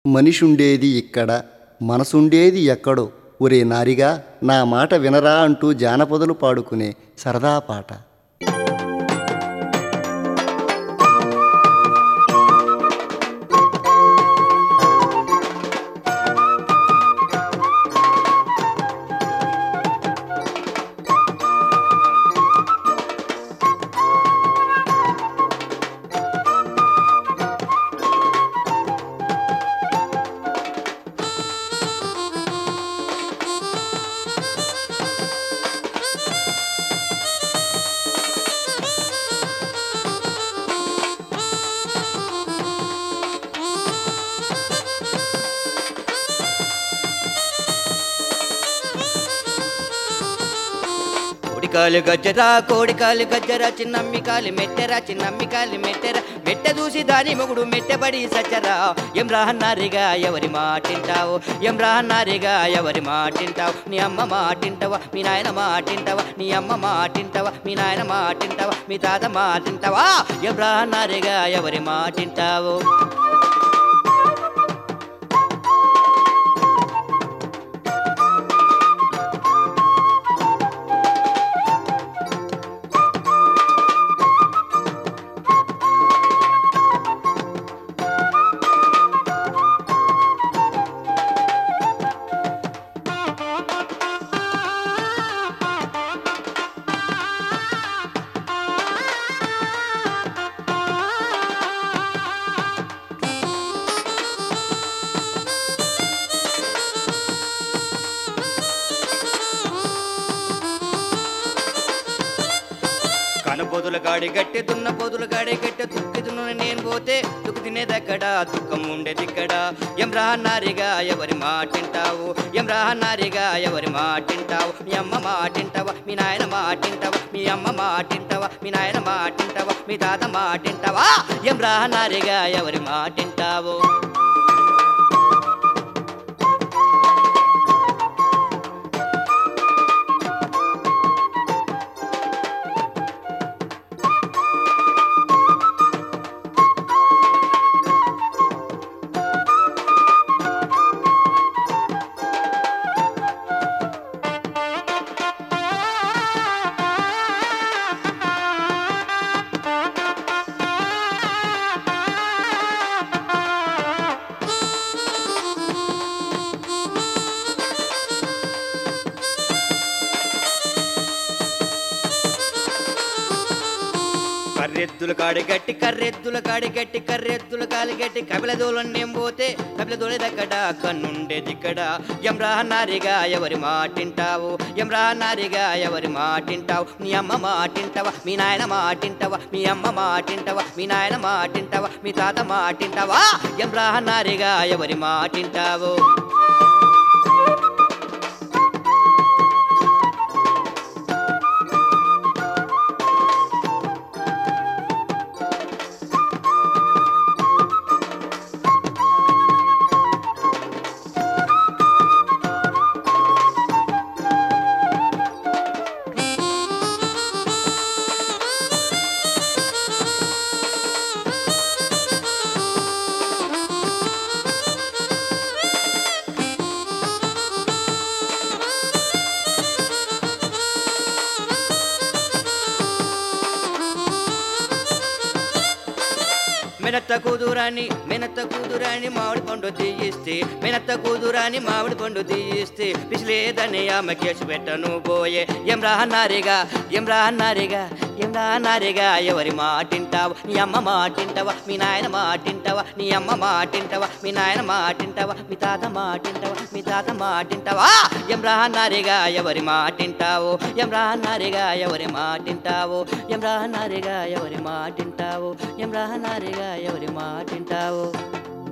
మనిషుండేది ఇక్కడ మనసుండేది ఎక్కడో ఒరే నారిగా నా మాట వినరా అంటూ జానపదులు పాడుకునే సరదా పాట కోడికాలు గజ్జరా కోడికాలు గజ్జరా చిన్నమ్మి కాలి మెట్టెరా చిన్నమ్మి కాలి మెట్టెరా మెట్టె చూసి దాని మొగుడు మెట్టెబడి సచ్చరా ఎం రాహన్నారిగా ఎవరి మాటింటావు ఎం రాహన్నారిగా ఎవరి మాటింటావు నీ అమ్మ మాటింటావా మీ నాయన మాటింటావా నీ అమ్మ మాటింటావా మీ నాయన మాటింటావా మీ తాత మాటింటావా ఎం రాహన్నారిగా ఎవరి మాటింటావు కను పొదుల కాడి గట్టె దున్న పొదుల కాడి గట్టె దుక్కి దున్న నేను పోతే దుక్కు తినేదక్కడ దుఃఖం ఉండేదిక్కడ ఎం రాహన్నారిగా ఎవరి మాటింటావు ఎం రాహన్నారిగా ఎవరి మాటింటావు మీ అమ్మ మాటింటావా మీ నాయన మాటింటావా మీ అమ్మ మాటింటావా మీ నాయన మాటింటావా మీ తాత మాటింటావా ఎం రాహన్నారిగా ఎవరి మాటింటావు కర్రెద్దుల కాడి గట్టి కర్రెద్దుల కాడి గట్టి కర్రెద్దుల కాలి గట్టి కపిల దూలం పోతే కపిల దూలే దక్కడ కన్నుండే దిక్కడ ఎం రాహన్నారిగా ఎవరి మాటింటావు ఎం రాహన్నారిగా ఎవరి మాటింటావు నీ అమ్మ మాటింటావా మీ నాయన మాటింటావా మీ అమ్మ మాటింటావా మీ నాయన మాటింటావా మీ తాత మాటింటావా ఎం రాహన్నారిగా ఎవరి మాటింటావు మెనత్త కూతురాని మెనత్త కూతురాని మామిడి పండు తీయిస్తే మెనత్త కూతురాని మామిడి పండు తీయిస్తే పిసిలేదని ఆమె కేసు పెట్టను పోయే ఎం రాహన్నారిగా ఎం రాహన్నారిగా ఎం రాహన్నారిగా ఎవరి మాటింటావా నీ అమ్మ మాటింటావా మీ నాయన మాటింటావా నీ అమ్మ మాటింటావా మీ నాయన మాటింటావా మీ తాత మాటింటావా మీ తాత మాటింటావా ఎం రాహన్నారిగా ఎవరి మాటింటావు ఎం రాహన్నారిగా ఎవరి మాటింటావు ఎం రాహన్నారిగా ఎవరి మాటింటావు ఎం రాహన్నారిగా ఎవరి మాటింటావు